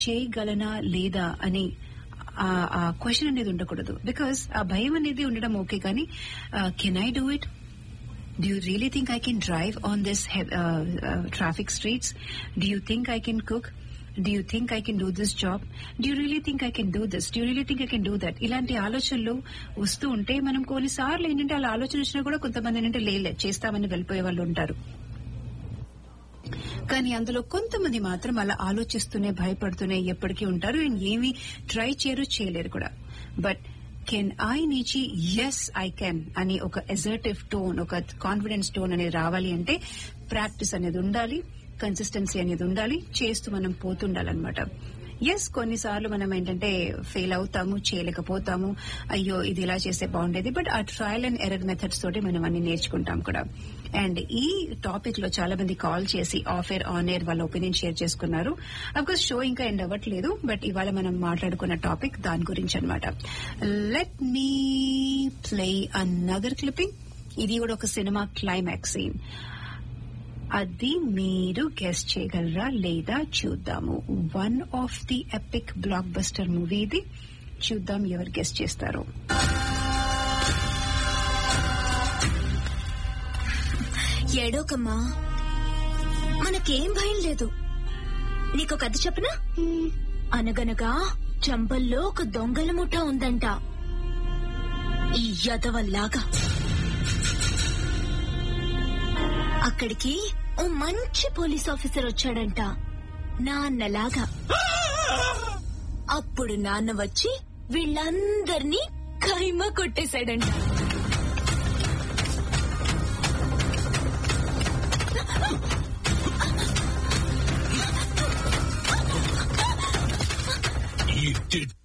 చేయగలనా లేదా అని ఆ క్వశ్చన్ అనేది ఉండకూడదు బికాస్ ఆ భయం అనేది ఉండడం ఓకే కానీ can I do it Do you really think I can drive on this he- uh, uh, traffic streets? Do you think I can cook? Do you think I can do this job? Do you really think I can do this? Do you really think I can do that? ఇలాంటి ఆలోచనలు వస్తూ ఉంటే మనం కొన్నిసార్లు ఏంటంటే అలా ఆలోచన వచ్చినా కూడా కొంతమంది ఏంటంటే లేలే చేస్తామని వెళ్ళిపోయే వాళ్ళు ఉంటారు కానీ అందులో కొంతమంది మాత్రం అలా ఆలోచిస్తూనే భయపడుతూనే ఎప్పటికీ ఉంటారు అండ్ ఏమీ ట్రై చేయరు చేయలేరు కూడా బట్ కెన్ ఐ నుంచి ఎస్ ఐ కెన్ అని ఒక ఎజర్టివ్ టోన్ ఒక కాన్ఫిడెన్స్ టోన్ అనేది రావాలి అంటే ప్రాక్టీస్ అనేది ఉండాలి కన్సిస్టెన్సీ అనేది ఉండాలి చేస్తూ మనం పోతుండాలన్నమాట ఎస్ కొన్నిసార్లు మనం ఏంటంటే ఫెయిల్ అవుతాము చేయలేకపోతాము అయ్యో ఇది ఇలా చేస్తే బాగుండేది బట్ ఆ ట్రయల్ అండ్ ఎరర్ మెథడ్స్ తోటి మనం అన్ని నేర్చుకుంటాం కూడా అండ్ ఈ టాపిక్ లో చాలా మంది కాల్ చేసి ఆఫ్ ఎయిర్ ఆన్ ఎయిర్ వాళ్ళ ఒపీనియన్ షేర్ చేసుకున్నారు అఫ్కోర్స్ షో ఇంకా ఎండ్ అవ్వట్లేదు బట్ ఇవాళ మనం మాట్లాడుకున్న టాపిక్ దాని గురించి అనమాట let me play another clipping ఇది కూడా ఒక సినిమా క్లైమాక్స్ సీన్ అది మీరు గెస్ట్ చేయగలరా లేదా చూద్దాము one of the epic blockbuster movie ఇది చూద్దాం ఎవరు గెస్ట్ చేస్తారో ఏడోకమ్మా మనకేం భయం లేదు నీకు కథ చెప్పనా అనగనగా చంపల్లో ఒక దొంగల ముఠ ఉందంట ఈ యదవల్లాగా అక్కడికి ఓ మంచి పోలీస్ ఆఫీసర్ వచ్చాడంట నాన్నలాగా అప్పుడు నాన్న వచ్చి వీళ్ళందర్నీ ఖైమా కొట్టేశాడంట You did